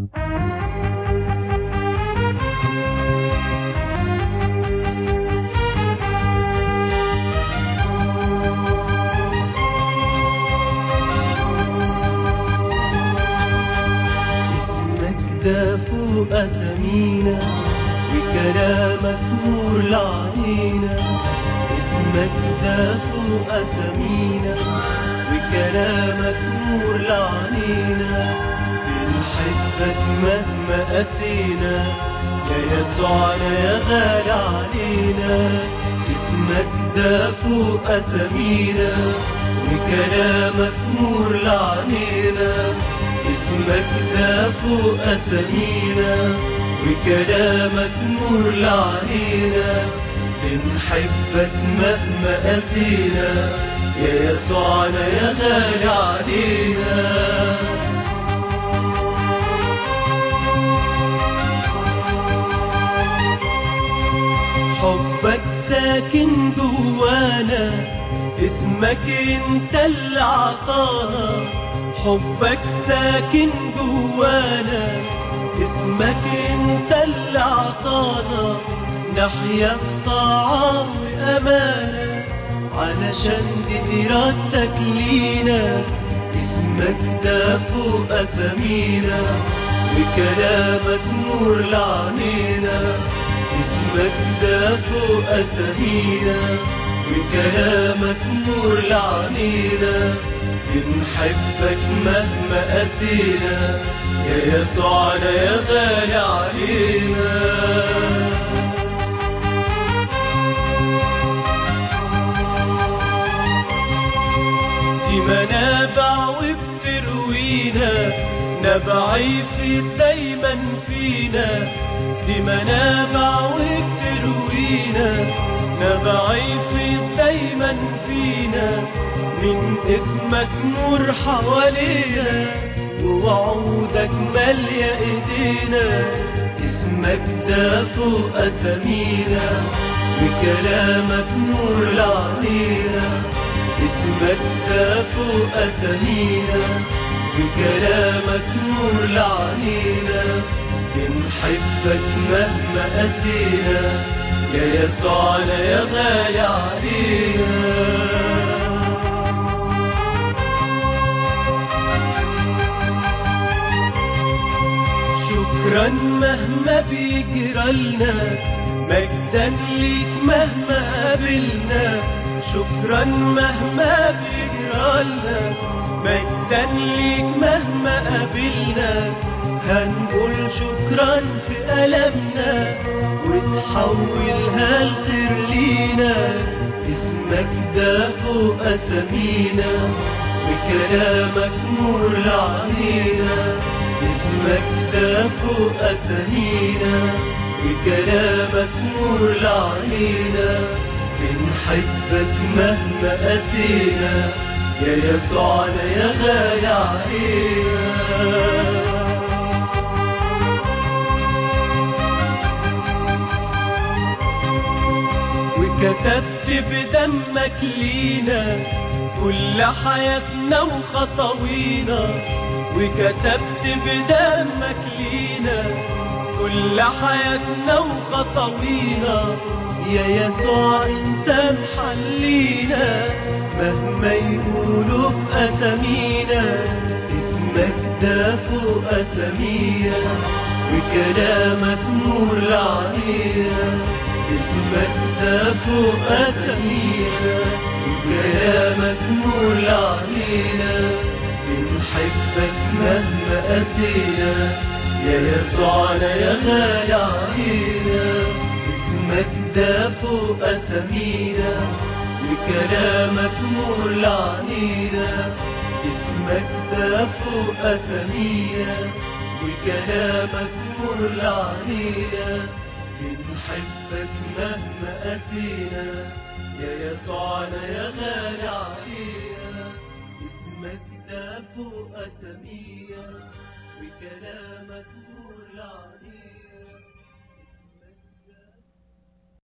اسمك ده فوق أسامينا وكلامك نور لعينا اسمك ده فوق أسامينا وكلامك نور لعينا بنحبك مهما قسينا يا يسوعنا يا غالي علينا اسمك ده فوق أسامينا وكلامك نور لعينا اسمك ده فوق أسامينا وكلامك نور لعينا بنحبك مهما قسينا يا يسوعنا يا غالي علينا حبك ساكن جوانا اسمك انت اللي عطانا حبك ساكن جوانا اسمك انت اللي عطانا نحيا في طاعة وأمانة علشان دي إرادتك لينا اسمك ده فوق أسامينا وكلامك نور لعنينا اسمك ده فوق أسامينا وكلامك نور لعنينا بنحبك مهما قسينا يا يسوعنا يا غالي علينا دي منابع وبتروينا نبعي في دايما فينا دي منابع وبتروينا نبعي في دايما فينا من اسمك نور حوالينا ووعودك مالية ايدينا اسمك ده فوق اسامينا وكلامك نور لعنينا اسمك ده فوق أسامينا بكلامك نور لعنينا بنحبك مهما قسينا يا يسوعنا يا غالي علينا شكرا مهما بيجرالنا مجدا ليك مهما قابلنا شكرا مهما بيجرالنا مجدا ليك مهما قابلنا هنقول شكرا في ألمنا ونحولها لخير لينا اسمك ده فوق أسامينا وكلامك نور لعنينا اسمك ده فوق أسامينا وكلامك نور لعنينا بنحبك مهما قسينا يا يسوعنا يا غالي علينا وكتبت بدمك لينا كل حياتنا وخطوينا وكتبت بدمك لينا كل حياتنا وخطوينا يا يسوع انت محلينا مهما يقولوا في اسامينا اسمك ده فوق اسامينا وكلامك نور لعنينا اسمك ده فوق اسامينا وكلامك نور لعنينا بنحبك مهما قسينا يا يسوعنا يا غالي علينا اسمك ده فوق أسامينا وكلامك نور لعنينا اسمك ده فوق أسامينا وكلامك نور لعنينا بنحبك مهما قسينا يا يسوعنا يا غالي علينا اسمك ده فوق أسامينا وكلامك نور لعنينا